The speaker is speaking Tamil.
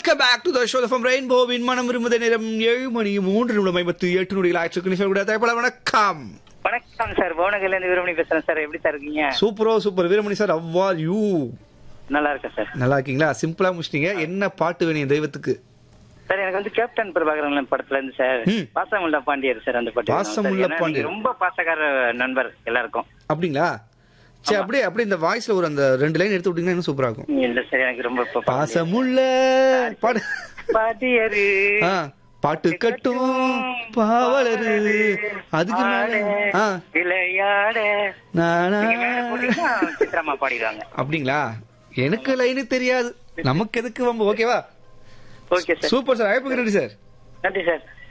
Welcome back to the show from ரெயின்போவின் மனம் விரும்புத நேரம் ஏழு மணி மூன்று நிமிடம் ஐம்பத்தி எட்டு நொடிகள் ஆயிடுச்சு சொல்லக்கூடிய தேப்பல வணக்கம் வணக்கம் சார் புவனகிரில இருந்து வீரமணி பேசுறேன் சார் எப்படி சார் இருக்கீங்க சூப்பரோ super Veeramani sir how are you நல்லா இருக்கேன் சார் நல்லா இருக்கீங்களா சிம்பிளா முடிச்சிட்டீங்க என்ன பாட்டு வேணும் என் தெய்வத்துக்கு சார் எனக்கு வந்து கேப்டன் பிரபாகரன் படத்துல இருந்து சார் ம். பாசமுள்ள பாண்டியர் சார் அந்த பாட்டு வேணும் சார். பாசமுள்ள ஏன்னா நீங்க பாண்டியர். ரொம்ப பாசக்கார நண்பர் எல்லாருக்கும் அப்படிங்களா சரி அப்படியே அப்படியே இந்த வாய்ஸ்ல ஒரு அந்த ரெண்டு லைன் எடுத்து விட்டீங்கன்னா இன்னும் சூப்பரா இருக்கும் இல்ல சார் எனக்கு ரொம்ப இப்ப பாண்டியர். பாசமுள்ள பாடு பாண்டியரு ஆ, பாட்டு கட்டும் பாவலரு அதுக்கு மேல ஆ, விளையாட நானா. நீங்க மேல போட்டீங்கன்னா சித்ராமா பாடிடுவாங்க அப்படிங்களா எனக்கு லைனு தெரியாது நமக்கு எதுக்கு வம்பு ஓகேவா ஓகே சார் சூப்பர் சார் அழைப்புக்கு நன்றி சார் நன்றி சார்